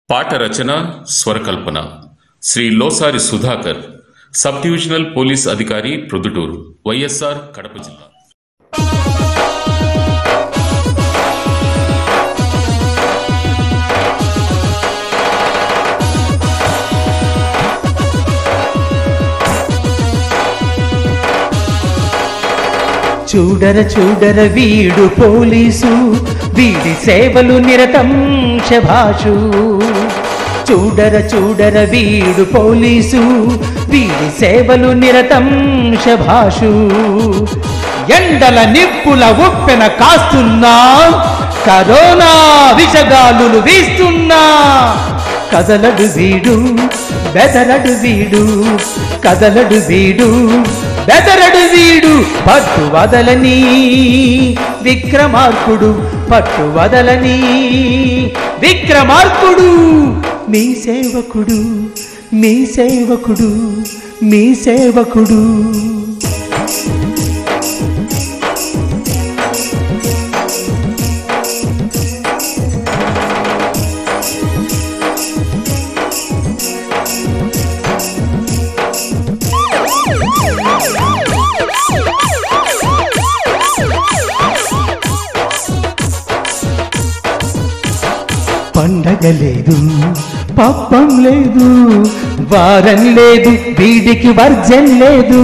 పాట రచన స్వరకల్పన శ్రీ లోసారి సుధాకర్ సబ్ డివిజనల్ పోలీస్ అధికారి ప్రొద్దుటూరు వైఎస్ఆర్ కడప జిల్లా చూడర చూడర వీడు పోలీసు వీడి సేవలు నిరతం శభాషు చూడర చూడర వీడు పోలీసు వీడి సేవలు నిరతం శభాషు ఎండల నిప్పుల ఉప్పెన కాస్తున్నా కరోనా విషగాలులు వీస్తున్నా కదలడు వీడు బెదరడు వీడు కదలడు వీడు బెదరడు వీడు పట్టు వదలని విక్రమార్కుడు పట్టు వదలని విక్రమార్కుడు మీ సేవకుడు మీ సేవకుడు మీ సేవకుడు పండగ లేదు పప్పం లేదు వారం లేదు వీడికి వర్జం లేదు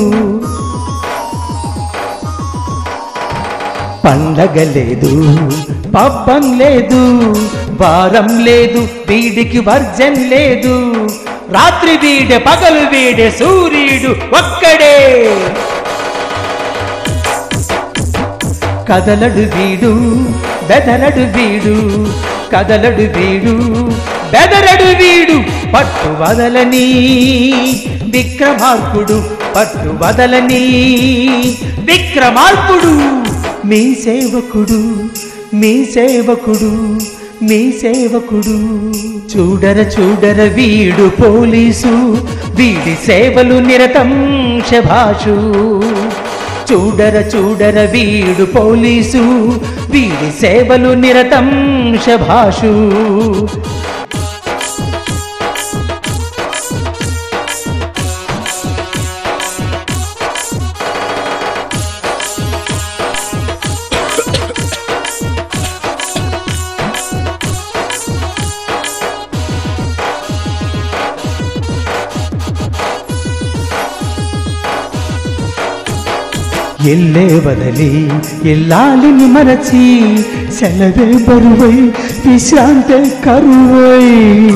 పండగ లేదు పబ్బం లేదు వారం లేదు వీడికి వర్జం లేదు రాత్రి వీడే పగలు వీడే సూర్యుడు ఒక్కడే కదలడు వీడు బెదరడు వీడు కదలడు వీడు బెదరడు వీడు పట్టు వదలని విక్రమార్కుడు పట్టు వదలని విక్రమార్కుడు మీ సేవకుడు మీ సేవకుడు మీ సేవకుడు చూడర చూడర వీడు పోలీసు వీడి సేవలు నిరతం శభాషు చూడర చూడర వీడు పోలీసు వీడి సేవలు నిరతం శభాషు ఎల్లే వదలి ఎల్లాలిని మరచి సెలవే బరువై విశ్రాంతే కరువై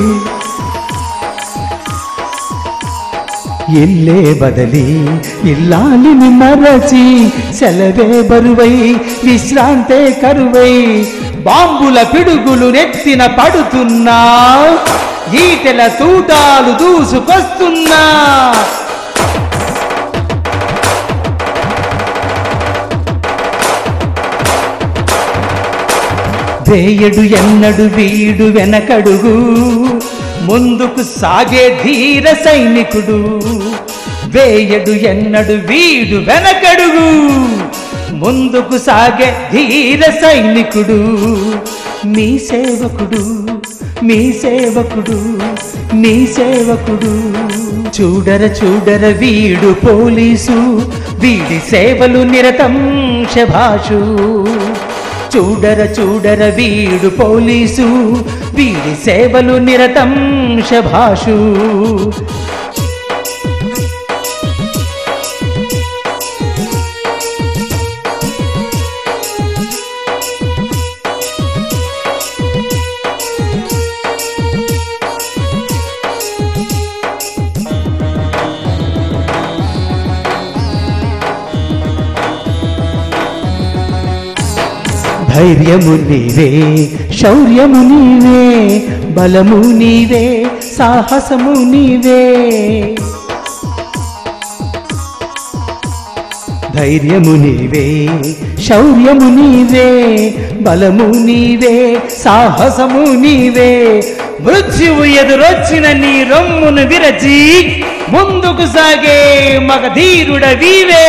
ఎల్లే బదలి ఇల్లాలిని మరచి సెలవే బరువై విశ్రాంతే కరువై బాంబుల పిడుగులు నెత్తిన పడుతున్నా ఈటెల తూటాలు దూసుకొస్తున్నా వేయడు ఎన్నడు వీడు వెనకడుగు ముందుకు సాగే ధీర సైనికుడు వేయడు ఎన్నడు వీడు వెనకడుగు ముందుకు సాగే ధీర సైనికుడు మీ సేవకుడు మీ సేవకుడు మీ సేవకుడు చూడర చూడర వీడు పోలీసు వీడి సేవలు నిరతం శభాషు చూడర చూడర వీడు పోలీసు వీడి సేవలు నిరతం శభాషు ధైర్యము నీవే శౌర్యము నీవే బలము నీవే సాహసము నీవే ధైర్యము నీవే శౌర్యము నీవే బలము నీవే సాహసము నీవే మృత్యువు ఎదురొచ్చిన నీ రొమ్మును విరచి ముందుకు సాగే మగధీరుడ వీవే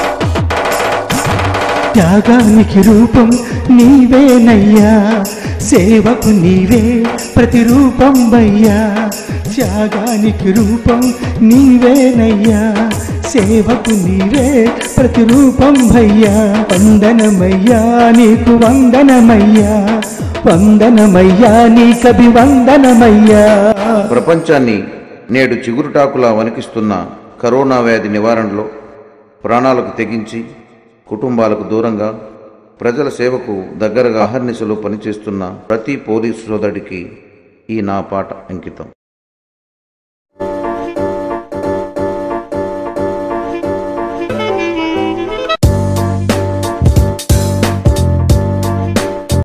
త్యాగానికి రూపం నీవేనయ్యా సేవకు నీవే ప్రతిరూపం భయ్యా త్యాగానికి రూపం నీవేనయ్యా సేవకు నీవే ప్రతిరూపం భయ్యా వందనమయ్యా నీకు వందనమయ్యా వందనమయ్యా నీకభి వందనమయ్యా ప్రపంచాన్ని నేడు చిగురుటాకులా వణికిస్తున్న కరోనా వ్యాధి నివారణలో ప్రాణాలకు తెగించి కుటుంబాలకు దూరంగా ప్రజల సేవకు దగ్గరగా అహర్నిశలు పనిచేస్తున్న ప్రతి పోలీసు సోదరుడికి ఈ నా పాట అంకితం